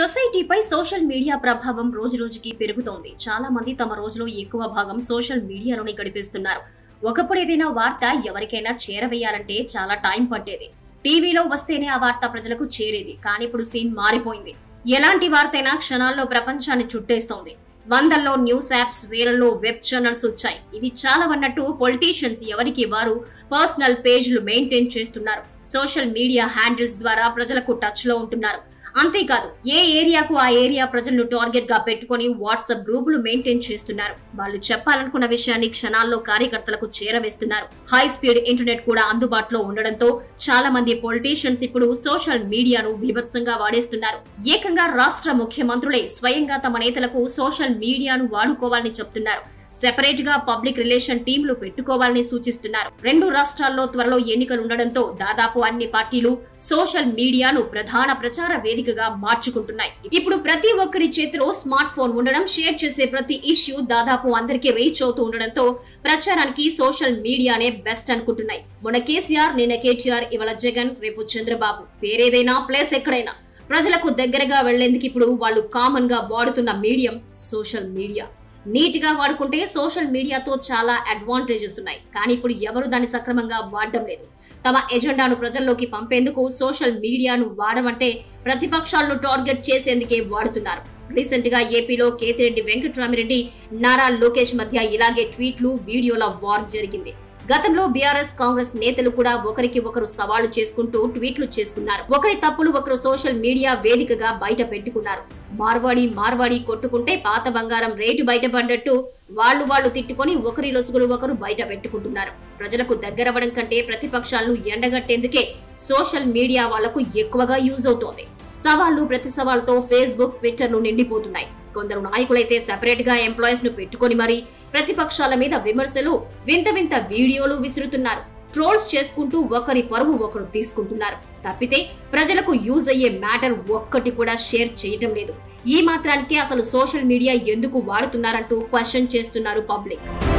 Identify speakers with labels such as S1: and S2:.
S1: సొసైటీపై social media ప్రభావం రోజు రోజుకి పెరుగుతోంది చాలా మంది తమ రోజులో ఎక్కువ భాగం సోషల్ మీడియాలోనే గడిపేస్తున్నారు ఒకప్పుడు ఏదైనా వార్త ఎవరికైనా చేరవేయాలంటే చాలా టైం పట్టేది టీవీలో వస్తేనే ఆ వార్త ప్రజలకు చేరేది కానీ ఇప్పుడు సీన్ మారిపోయింది ఎలాంటి వార్తైనా క్షణాల్లో ప్రపంచాన్ని చుట్టేస్తోంది వందల్లో న్యూస్ యాప్స్ వేలల్లో వెబ్ ఛానల్స్ వచ్చాయి ఇవి చాలా అన్నట్టు పొలిటీషియన్స్ ఎవరికి వారు పర్సనల్ పేజ్లు మెయింటైన్ చేస్తున్నారు సోషల్ మీడియా హ్యాండిల్స్ ద్వారా ప్రజలకు టచ్ లో ఉంటున్నారు అంతేకాదు ఏ ఏరియాకు ఆ ఏరియా ప్రజలను టార్గెట్ గా పెట్టుకుని వాట్సాప్ గ్రూపులు మెయింటైన్ చేస్తున్నారు వాళ్ళు చెప్పాలనుకున్న విషయాన్ని క్షణాల్లో కార్యకర్తలకు చేరవేస్తున్నారు హై స్పీడ్ ఇంటర్నెట్ కూడా అందుబాటులో ఉండడంతో చాలా మంది పొలిటీషియన్స్ ఇప్పుడు సోషల్ మీడియాను బీభత్సంగా వాడేస్తున్నారు ఏకంగా రాష్ట్ర ముఖ్యమంత్రులే స్వయంగా తమ నేతలకు సోషల్ మీడియాను వాడుకోవాలని చెప్తున్నారు సెపరేట్ గా పబ్లిక్ రిలేషన్ టీంలు పెట్టుకోవాలని సూచిస్తున్నారు రెండు రాష్ట్రాల్లో త్వరలో ఎన్నికలు ఉండడంతో దాదాపు అన్ని పార్టీలు సోషల్ మీడియాను ప్రధాన ప్రచార వేదికగా మార్చుకుంటున్నాయి ఇప్పుడు ప్రతి ఒక్కరి చేతిలో స్మార్ట్ ఫోన్ ఉండడం షేర్ చేసే ప్రతి ఇష్యూ దాదాపు అందరికీ రీచ్ అవుతూ ఉండడంతో ప్రచారానికి సోషల్ మీడియానే బెస్ట్ అనుకుంటున్నాయి మొన్న కేసీఆర్ నిన్న కేటీఆర్ ఇవాళ జగన్ రేపు చంద్రబాబు పేరేదైనా ప్లేస్ ఎక్కడైనా ప్రజలకు దగ్గరగా వెళ్లేందుకు ఇప్పుడు వాళ్ళు కామన్ గా వాడుతున్న మీడియం సోషల్ మీడియా నీట్ గా వాడుకుంటే సోషల్ మీడియాతో చాలా అడ్వాంటేజెస్ ఉన్నాయి కానీ ఇప్పుడు ఎవరు దాన్ని సక్రమంగా వాడడం లేదు తమ ఎజెండాను ప్రజల్లోకి పంపేందుకు సోషల్ మీడియాను వాడమంటే ప్రతిపక్షాలను టార్గెట్ చేసేందుకే వాడుతున్నారు రీసెంట్ గా ఏపీలో కేతిరెడ్డి వెంకట్రామిరెడ్డి నారా లోకేష్ మధ్య ఇలాగే ట్వీట్లు వీడియోల వార్ జరిగింది గతంలో బీఆర్ఎస్ కాంగ్రెస్ నేతలు కూడా ఒకరికి ఒకరు సవాళ్లు చేసుకుంటూ ట్వీట్లు చేసుకున్నారు ఒకరి తప్పులు ఒకరు సోషల్ మీడియా వేదికగా బయట పెట్టుకున్నారు మార్వాడి మార్వాడి కొట్టుకుంటే పాత బంగారం రేటు బయటపడ్డట్టు వాళ్ళు వాళ్ళు తిట్టుకొని ఒకరి లొసుగులు ఒకరు బయట పెట్టుకుంటున్నారు ప్రజలకు దగ్గరవ్వడం కంటే ప్రతిపక్షాలను ఎండగట్టేందుకే సోషల్ మీడియా వాళ్లకు ఎక్కువగా యూజ్ అవుతోంది సవాళ్లు ప్రతి సవాల్తో ఫేస్బుక్ ట్విట్టర్లు నిండిపోతున్నాయి కొందరు నాయకులైతే సెపరేట్ గా ఎంప్లాయీస్ ను పెట్టుకొని మరి ప్రతిపక్షాల మీద విమర్శలు వింత వింత వీడియోలు విసురుతున్నారు ట్రోల్స్ చేసుకుంటూ ఒకరి పరువు ఒకరు తీసుకుంటున్నారు తప్పితే ప్రజలకు యూజ్ అయ్యే మ్యాటర్ ఒక్కటి కూడా షేర్ చేయటం లేదు ఈ మాత్రానికే అసలు సోషల్ మీడియా ఎందుకు వాడుతున్నారంటూ క్వశ్చన్ చేస్తున్నారు పబ్లిక్